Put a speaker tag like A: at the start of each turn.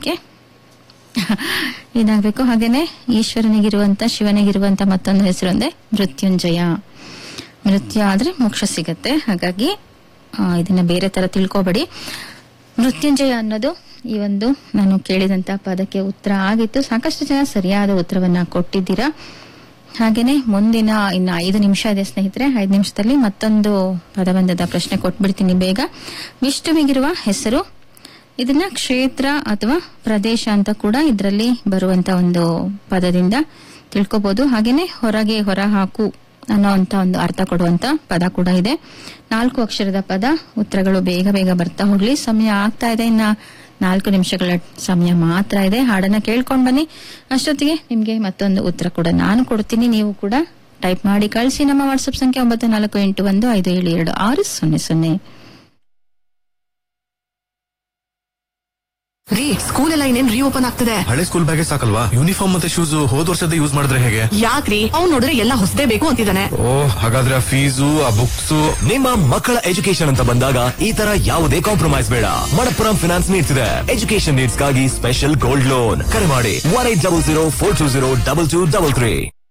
A: okay ಏನಾಗಬೇಕು ಹಾಗೇನೆ ಈಶ್ವರನಿಗಿರುವಂತ ಶಿವನಿಗಿರುವಂತ ಮತ್ತೊಂದು ಹೆಸರು ಅಂದ್ರೆ ಮೃತ್ಯುಂಜಯ ಮೃತ್ಯು ಆದ್ರೆ ಮೋಕ್ಷ ಸಿಗತ್ತೆ ಹಾಗಾಗಿ ಆ, ಇದನ್ನ ಬೇರೆ ತರ ತಿಳ್ಕೊಬೇಡಿ ಮೃತ್ಯುಂಜಯ ಅನ್ನೋದು ಈ ಒಂದು ನಾನು ಕೇಳಿದಂತ ಪದಕ್ಕೆ ಉತ್ತರ ಆಗಿತ್ತು ಸಾಕಷ್ಟು ಜನ ಸರಿಯಾದ ಉತ್ತರವನ್ನ ಕೊಟ್ಟಿದ್ದೀರಾ ಹಾಗೇನೆ ಮುಂದಿನ ಇನ್ನು ಐದು ನಿಮಿಷ ಇದೆ ಸ್ನೇಹಿತರೆ ಐದು ನಿಮಿಷದಲ್ಲಿ ಮತ್ತೊಂದು ಪದಬಂಧದ ಪ್ರಶ್ನೆ ಕೊಟ್ಬಿಡ್ತೀನಿ ಬೇಗ ವಿಷ್ಣುವಿಗಿರುವ ಹೆಸರು ಇದನ್ನ ಕ್ಷೇತ್ರ ಅಥವಾ ಪ್ರದೇಶ ಅಂತ ಕೂಡ ಇದರಲ್ಲಿ ಬರುವಂತ ಒಂದು ಪದದಿಂದ ತಿಳ್ಕೊಬಹುದು ಹಾಗೇನೆ ಹೊರಗೆ ಹೊರ ಹಾಕು ಅನ್ನೋಂತ ಒಂದು ಅರ್ಥ ಕೊಡುವಂತ ಪದ ಕೂಡ ಇದೆ ನಾಲ್ಕು ಅಕ್ಷರದ ಪದ ಉತ್ತರಗಳು ಬೇಗ ಬೇಗ ಬರ್ತಾ ಹೋಗ್ಲಿ ಸಮಯ ಆಗ್ತಾ ಇದೆ ಇನ್ನ ನಾಲ್ಕು ನಿಮಿಷಗಳ ಸಮಯ ಮಾತ್ರ ಇದೆ ಹಾಡನ್ನ ಕೇಳ್ಕೊಂಡ್ ಬನ್ನಿ ಅಷ್ಟೊತ್ತಿಗೆ ನಿಮ್ಗೆ ಮತ್ತೊಂದು ಉತ್ತರ ಕೂಡ ನಾನು ಕೊಡ್ತೀನಿ ನೀವು ಕೂಡ ಟೈಪ್ ಮಾಡಿ ಕಳಿಸಿ ನಮ್ಮ ವಾಟ್ಸ್ಆಪ್ ಸಂಖ್ಯೆ ಒಂಬತ್ತು ನಾಲ್ಕು ಎಂಟು ಒಂದು ಐದು ಏಳು ಎರಡು ಆರು ಸೊನ್ನೆ ಸೊನ್ನೆ
B: ರೀ ಸ್ಕೂಲ್ ಎಲ್ಲ ಇನ್ನೇನ್ ರೀಓಪನ್ ಆಗ್ತದೆ
C: ಹಳೆ ಸ್ಕೂಲ್ ಬ್ಯಾಗೇ ಸಾಕಲ್ವಾ ಯೂನಿಫಾರ್ಮ್ ಮತ್ತೆ ಶೂಸ್ ಹೋದ್ ವರ್ಷದ ಯೂಸ್ ಮಾಡಿದ್ರೆ ಹೇಗೆ
B: ಯಾಕ್ರಿ ಅವ್ನ್ ನೋಡಿದ್ರೆ ಎಲ್ಲ ಹೊಸದೇ ಬೇಕು ಅಂತಿದ್ದಾನೆ
C: ಓ ಹಾಗಾದ್ರೆ ಆ ಫೀಸು ಆ ಬುಕ್ಸ್
D: ನಿಮ್ಮ ಮಕ್ಕಳ ಎಜುಕೇಶನ್ ಅಂತ ಬಂದಾಗ ಈ ತರ ಯಾವುದೇ ಕಾಂಪ್ರಮೈಸ್ ಬೇಡ ಮಣಪ್ಪುರಂ ಫಿನಾನ್ಸ್ ನೀಡ್ಸ್ ಇದೆ ಎಜುಕೇಶನ್ ನೀಡ್ಸ್ ಗಾಗಿ ಸ್ಪೆಷಲ್ ಗೋಲ್ಡ್ ಲೋನ್ ಕರೆ ಮಾಡಿ one eight double zero four two zero double two double three